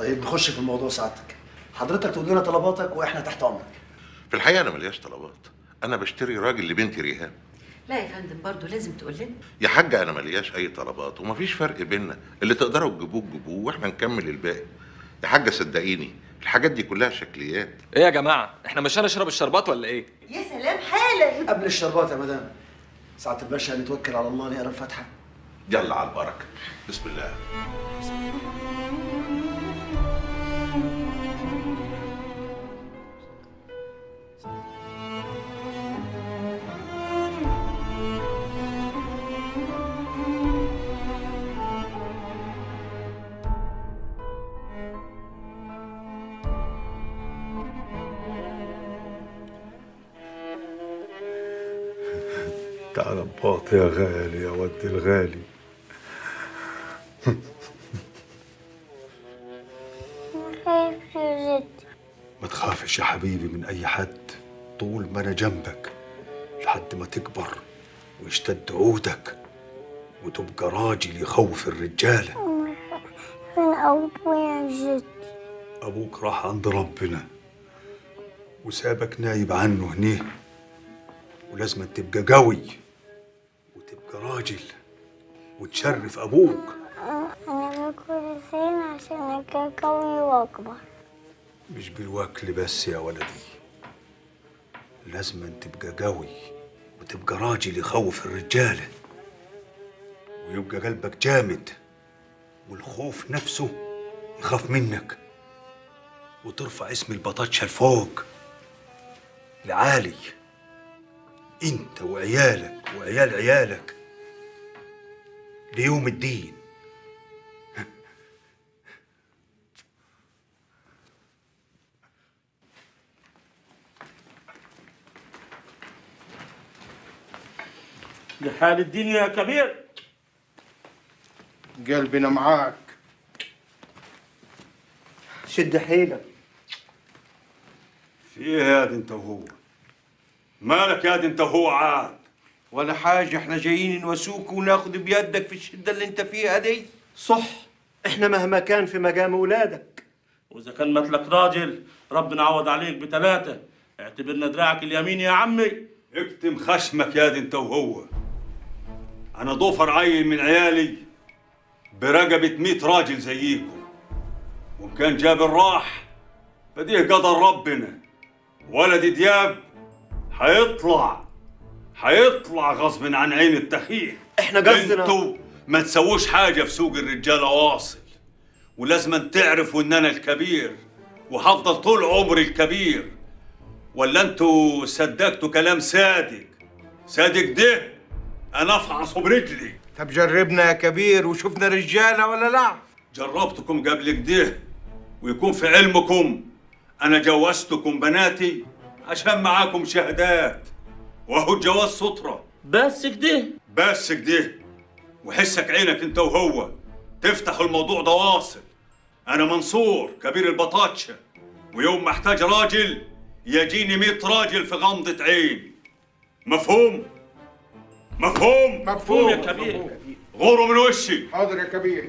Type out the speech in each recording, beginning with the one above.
طيب نخش في الموضوع سعادتك حضرتك تقول لنا طلباتك واحنا تحت امرك في الحقيقه انا ملياش طلبات انا بشتري راجل لبنتي ريهام لا يا فندم برضه لازم تقول لنا يا حاجه انا ملياش اي طلبات ومفيش فرق بينا اللي تقدروا تجيبوه تجيبوه واحنا نكمل الباقي يا حاجه صدقيني الحاجات دي كلها شكليات ايه يا جماعه احنا مش هنشرب الشربات ولا ايه يا سلام حالا قبل الشربات يا مدام سعاده الباشا هنتوكل على الله نقرا الفاتحه يلا على البركه بسم الله تعال بباط يا غالي يا ود الغالي خايف يا جدي ما تخافش يا حبيبي من أي حد طول ما أنا جنبك لحد ما تكبر ويشتد عودك وتبقى راجل يخوف الرجالة فين أبويا يا جدي أبوك راح عند ربنا وسابك نايب عنه هنيه ولازم تبقى قوي وتبقى راجل وتشرف أبوك أنا باكل فين عشان أبقى قوي وأكبر مش بالوكل بس يا ولدي لازم تبقى قوي وتبقى راجل يخوف الرجالة ويبقى قلبك جامد والخوف نفسه يخاف منك وترفع اسم البطاتشة لفوق لعالي انت وعيالك وعيال عيالك ليوم الدين لحال الدين يا كبير قلبنا معاك شد حيلك في ايه يا دي انت وهو مالك يا دي انت وهو عاد ولا حاجة احنا جايين نواسوك وناخد بيدك في الشدة اللي انت فيها دي صح احنا مهما كان في مقام اولادك واذا كان مثلك راجل ربنا عوض عليك بثلاثه اعتبرنا دراعك اليمين يا عمي اكتم خشمك يا دي انت وهو انا ضفر عيل من عيالي برقبة ميت راجل زيكم وان كان جابر راح فديه قدر ربنا ولدي دياب حيطلع حيطلع غصب عن عين التخيل احنا قصدنا انتوا ما تسووش حاجة في سوق الرجالة واصل ولازم تعرفوا ان انا الكبير وهفضل طول عمري الكبير ولا انتوا صدقتوا كلام صادق صادق ده انا افعصه برجلي طب جربنا يا كبير وشفنا رجالة ولا لا جربتكم قبل كده ويكون في علمكم انا جوزتكم بناتي عشان معاكم شهادات وهو الجواز سترة بس كده بس كده وحسك عينك انت وهو تفتحوا الموضوع ده واصل انا منصور كبير البطاتشة ويوم ما احتاج راجل يجيني ميت راجل في غمضة عين مفهوم مفهوم مفهوم يا كبير غوروا من وشي حاضر يا كبير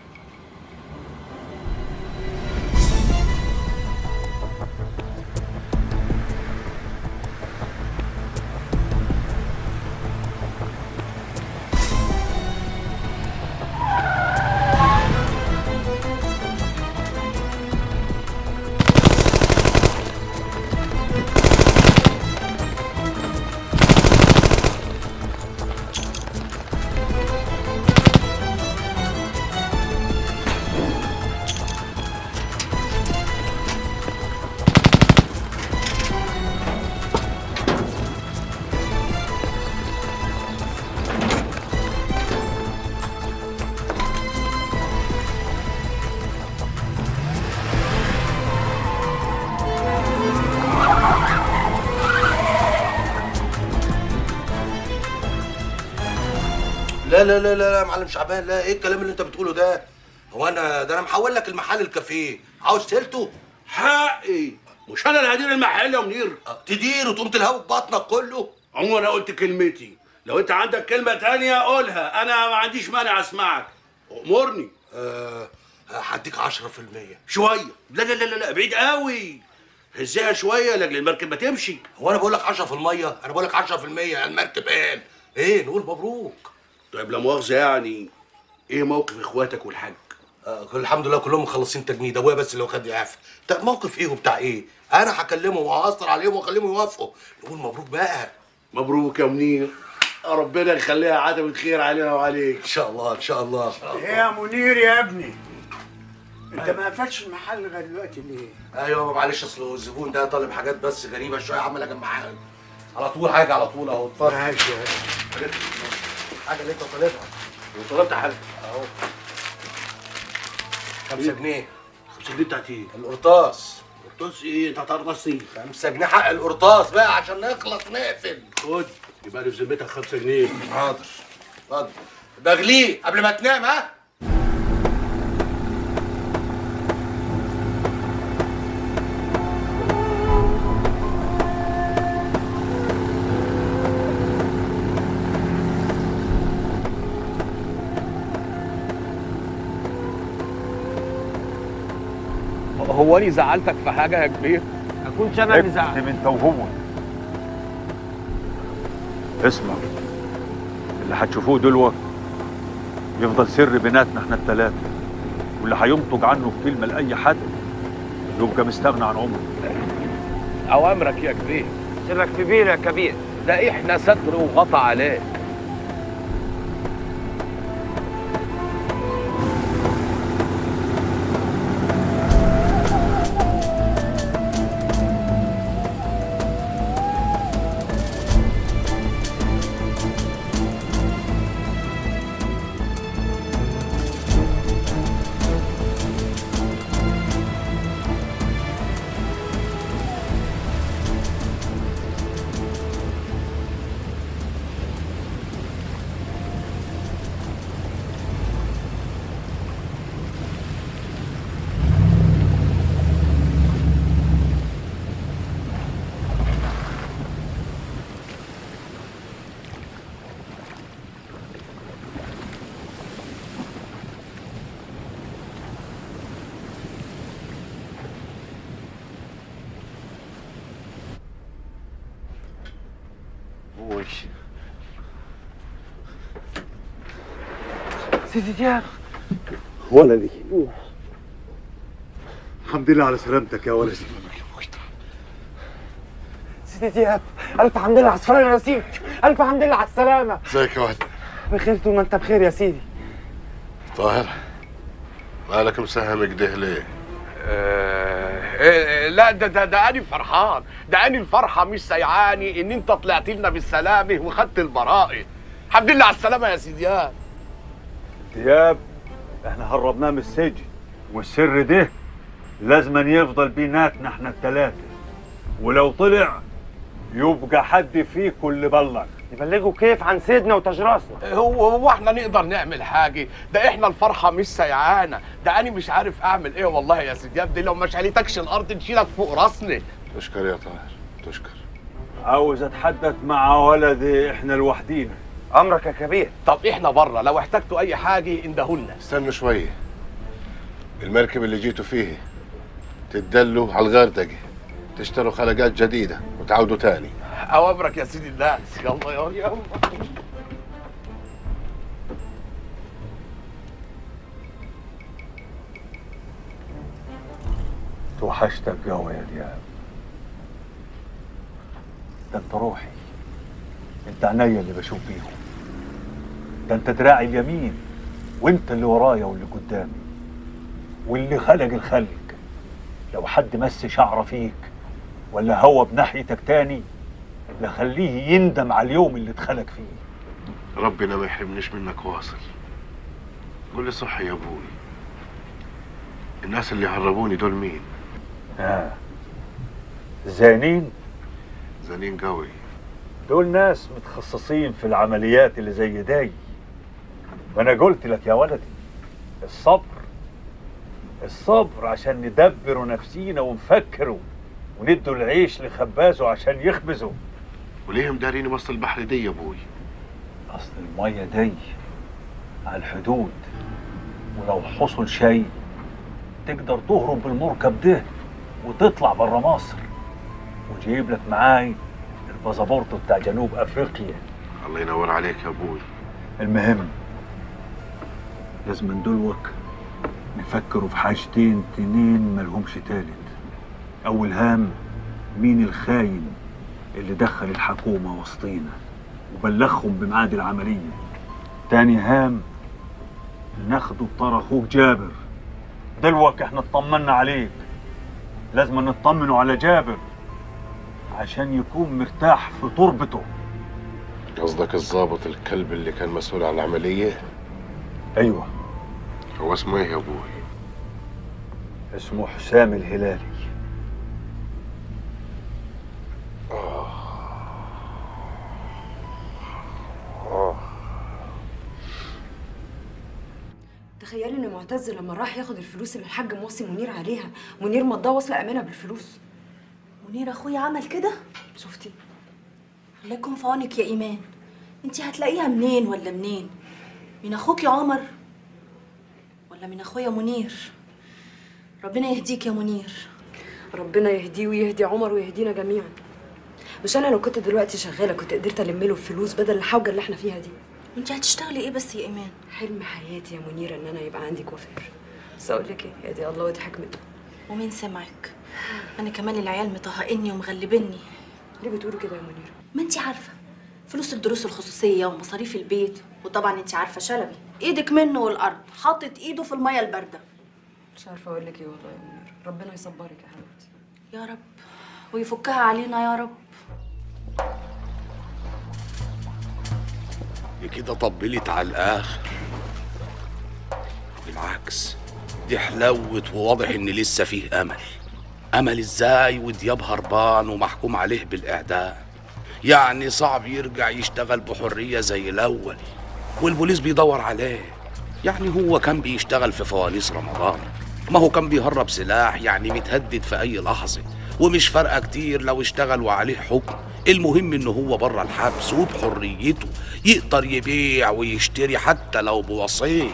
لا لا لا لا يا معلم شعبان لا ايه الكلام اللي انت بتقوله ده هو انا ده انا محول لك المحل الكافيه عاوز تلته حقي مش انا اللي هدير المحل يا منير تدير وتقوم تلهوي ببطنك كله عموما انا قلت كلمتي لو انت عندك كلمه تانية قولها انا ما عنديش مانع اسمعك امرني آه هديك 10% شويه لا لا لا لا, لا بعيد قوي هزها شويه لاجل المركب ما تمشي هو انا بقول لك 10% انا بقول لك 10% المركب قال ايه نقول مبروك طيب لا مؤاخذه يعني ايه موقف اخواتك والحاج آه كل الحمد لله كلهم مخلصين تجنيد ابويا بس اللي واخد يعفى طب موقف ايه وبتاع ايه انا هكلمه وهأثر عليهم واخليهم يوافقوا نقول مبروك بقى مبروك يا منير ربنا يخليها عدم خير علينا وعليك ان شاء الله ان شاء الله ايه يا منير يا ابني انت ما قفلتش المحل لغايه دلوقتي ليه؟ ايوه معلش اصل الزبون ده طالب حاجات بس غريبه شويه عمال اجمعها له. على طول حاجه على طول اهو اتفضل ماشي حاجه اللي انت طالبها وطلبت حاجه اهو 5 جنيه 5 جنيه بتاعت ايه؟ القرطاس قرطاس ايه؟ انت هتقرصني 5 جنيه حق القرطاس بقى عشان نخلص نقفل خد يبقى لي في ذمتك 5 جنيه حاضر اتفضل بغليه قبل ما تنام ها هو انا زعلتك في حاجه يا كبير اكونش انا اللي زعلت اكتم انت وهو اسمع اللي هتشوفوه دلوقتي يفضل سر بيناتنا احنا التلاتة واللي هينطق عنه بكلمة لأي حد يبقى مستغنى عن عمره اوامرك يا كبير سرك في بير يا كبير ده احنا ستر وغطى عليك وش سيدي دياب ولدي الحمد لله على سلامتك يا ولدي سيدي دياب الف حمد لله على السلامه يا سيدي الف حمد لله على السلامه ازيك يا ولد بخير طول ما انت بخير يا سيدي طاهر مالك مساهم كده ليه؟ آه لا ده ده ده انا فرحان ده انا الفرحه مش سيعاني ان انت طلعت لنا بالسلامه وخدت البراءه الحمد لله على السلامه يا سيديان دياب احنا هربناه من السجن والسر ده لازما يفضل بيناتنا احنا التلاتة ولو طلع يبقى حد فيكم اللي بلغ يبلغوا كيف عن سيدنا وتجراسنا هو هو احنا نقدر نعمل حاجه ده احنا الفرحه مش سيعانه ده انا مش عارف اعمل ايه والله يا سيدياب دي لو ما شالتكش الارض نشيلك فوق راسنا تشكر يا طاهر تشكر عاوز اتحدث مع ولدي احنا لوحدينا امرك يا كبير طب احنا بره لو احتجتوا اي حاجه اندهولنا استنوا شوية المركب اللي جيتوا فيه تدلوا على الغردقة تشتروا خلقات جديدة وتعودوا تاني اوامرك يا سيدي الناس يلا يلا يلا توحشتك قوي يا دياب ده انت روحي انت عينيا اللي بشوف بيهم ده انت دراعي اليمين وانت اللي ورايا واللي قدامي واللي خلق الخلق لو حد مس شعره فيك ولا هو بناحيتك تاني لخليه يندم على اليوم اللي اتخلق فيه ربنا ما يحرمنيش منك واصل قول لي صح يا ابوي الناس اللي هربوني دول مين آه. زانين زنين قوي دول ناس متخصصين في العمليات اللي زي داي ما انا قلت لك يا ولدي الصبر الصبر عشان ندبر نفسينا ونفكروا وندوا العيش لخبازه عشان يخبزه وليه مداريني وسط البحر دي يا ابوي اصل الميه دي على الحدود ولو حصل شيء تقدر تهرب بالمركب ده وتطلع بره مصر وجيب لك معاي الباسبورت بتاع جنوب افريقيا الله ينور عليك يا ابوي المهم لازم ندلوك نفكروا في حاجتين تنين ملهمش تالت اول هام مين الخاين اللي دخل الحكومة وسطينا وبلغهم بميعاد العملية تاني هام ناخده بطار اخوك جابر دلوك احنا اطمنا عليك لازم نطمنوا على جابر عشان يكون مرتاح في تربته قصدك الضابط الكلب اللي كان مسؤول عن العملية ايوه هو اسمه ايه يا ابوي اسمه حسام الهلالي تخيلي ان معتز لما راح ياخد الفلوس اللي الحاج موصي منير عليها منير مضاه واصله امانه بالفلوس منير اخويا عمل كده شفتي الله يكون في عونك يا ايمان انت هتلاقيها منين ولا منين من اخوك يا عمر ولا من اخويا منير ربنا يهديك يا منير ربنا يهديه ويهدي عمر ويهدينا جميعا مش انا لو كنت دلوقتي شغاله كنت قدرت الم له الفلوس بدل الحوجه اللي احنا فيها دي وانت هتشتغلي ايه بس يا ايمان حلم حياتي يا منيره ان انا يبقى عندي كوافير بس اقول لك ايه يا دي الله ودي حكمته ومين سمعك انا كمان العيال مطهقني ومغلبني ليه بتقولي كده يا منيره ما انت عارفه فلوس الدروس الخصوصيه ومصاريف البيت وطبعا انت عارفه شلبي ايدك منه والارض حاطط ايده في الميه البارده مش عارفه اقول لك ايه والله يا منيره ربنا يصبرك يا حبيبتي يا رب ويفكها علينا يا رب دي كده طبلت على الاخر بالعكس دي حلوت وواضح ان لسه فيه امل امل ازاي ودياب هربان ومحكوم عليه بالاعدام يعني صعب يرجع يشتغل بحريه زي الاول والبوليس بيدور عليه يعني هو كان بيشتغل في فوانيس رمضان ما هو كان بيهرب سلاح يعني متهدد في اي لحظه ومش فارقه كتير لو اشتغل وعليه حكم المهم ان هو بره الحبس وبحريته يقدر يبيع ويشتري حتى لو بوسيط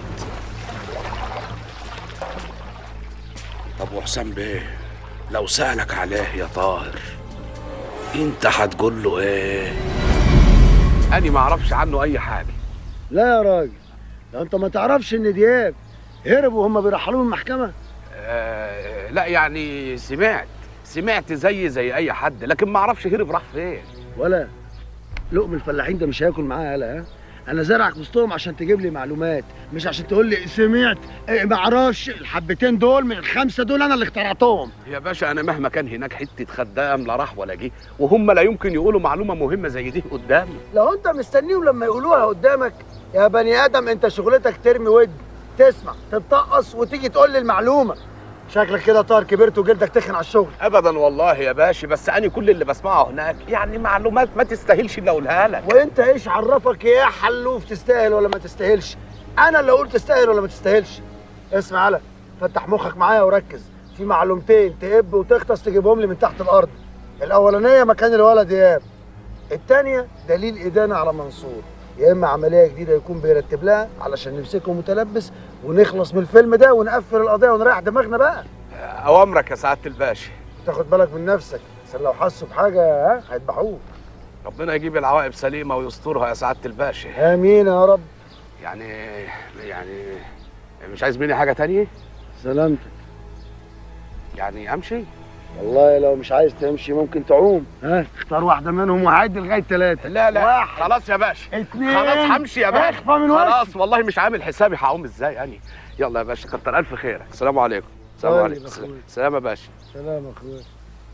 طب وحسام بيه لو سألك عليه يا طاهر انت هتقول له ايه انا ما اعرفش عنه اي حاجه لا يا راجل ده انت ما تعرفش ان دياب هرب وهم بيرحلوه من المحكمه آه لا يعني سمعت سمعت زي زي اي حد لكن ما اعرفش هرب راح فين ولا لقم الفلاحين ده مش هياكل معاه يالا ها انا زرعك وسطهم عشان تجيب لي معلومات مش عشان تقول لي سمعت إيه ما اعرفش الحبتين دول من الخمسه دول انا اللي اخترعتهم يا باشا انا مهما كان هناك حته خدام لا راح ولا جه وهم لا يمكن يقولوا معلومه مهمه زي دي قدامي لو انت مستنيهم لما يقولوها قدامك يا بني ادم انت شغلتك ترمي ود تسمع تتطقص وتيجي تقول لي المعلومه شكلك كده طار كبرت وجلدك تخن على الشغل ابدا والله يا باشا بس انا كل اللي بسمعه هناك يعني معلومات ما تستاهلش اني اقولها لك وانت ايش عرفك يا حلوف تستاهل ولا ما تستاهلش انا اللي اقول تستاهل ولا ما تستاهلش اسمع يالا فتح مخك معايا وركز في معلومتين تقب وتغطس تجيبهم لي من تحت الارض الاولانيه مكان الولد دياب الثانيه دليل ادانه على منصور يا اما عمليه جديده يكون بيرتب لها علشان نمسكه متلبس ونخلص من الفيلم ده ونقفل القضيه ونريح دماغنا بقى اوامرك يا سعاده الباشا تاخد بالك من نفسك عشان لو حسوا بحاجه ها هيذبحوك ربنا يجيب العواقب سليمه ويسترها يا سعاده الباشا امين يا رب يعني يعني مش عايز مني حاجه تانية سلامتك يعني امشي والله لو مش عايز تمشي ممكن تعوم ها اختار واحده منهم وعد لغايه ثلاثه لا لا واحد خلاص يا باشا اتنين خلاص همشي يا باشا اخفى من وشي. خلاص والله مش عامل حسابي هقوم ازاي يعني يلا يا باشا كتر الف خيرك السلام عليكم السلام طيب عليكم يا أخوي. سلام يا باشا سلام يا اخويا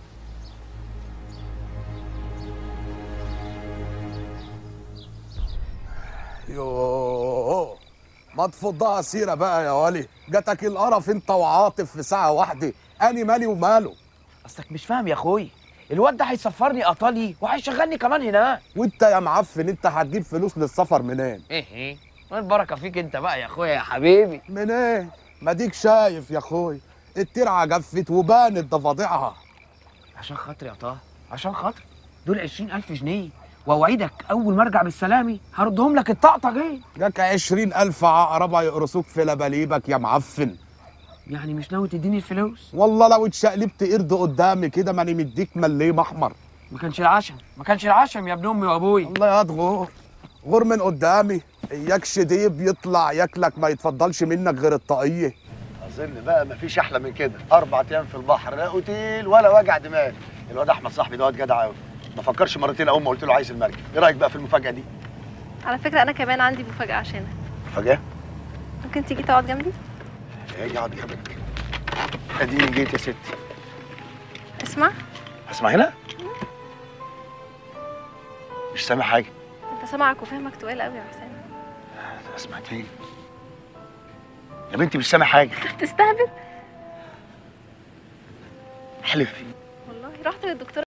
يوه ما تفضها سيره بقى يا ولي جاتك القرف انت وعاطف في ساعه واحده اني مالي وماله اصلك مش فاهم يا اخوي الواد ده هيسفرني ايطالي وهيشغلني كمان هناك وانت يا معفن انت هتجيب فلوس للسفر منين ايه ايه ما البركه فيك انت بقى يا اخويا يا حبيبي منين ما ديك شايف يا اخوي الترعه جفت وبانت ضفادعها عشان خاطري يا طه عشان خاطري دول 20000 جنيه واوعدك اول ما ارجع بالسلامي هردهم لك الطقطقه ايه جاك عشرين ألف عقربة يقرصوك في لباليبك يا معفن يعني مش ناوي تديني الفلوس والله لو اتشقلبت قرد قدامي كده ماني مديك مليم احمر ما كانش العشم ما كانش العشم يا ابن امي وابوي الله يضغط غور من قدامي اياك شديب يطلع ياكلك ما يتفضلش منك غير الطاقيه اظن بقى مفيش احلى من كده اربع ايام في البحر لا اوتيل ولا وجع دماغ الواد احمد صاحبي ده واد جدع قوي ما فكرش مرتين اول ما قلت له عايز المركب ايه رايك بقى في المفاجاه دي على فكرة أنا كمان عندي مفاجأة عشانك مفاجاه ممكن تيجي تقعد جنبي ايه اقعد جنبك اديني جيت يا ستي اسمع اسمع هنا مش سامع حاجه أنت سامعك وفهمك تقال قوي يا حسام سمعت ايه يا بنتي مش سامع حاجه تستهبل احلف والله رحت للدكتور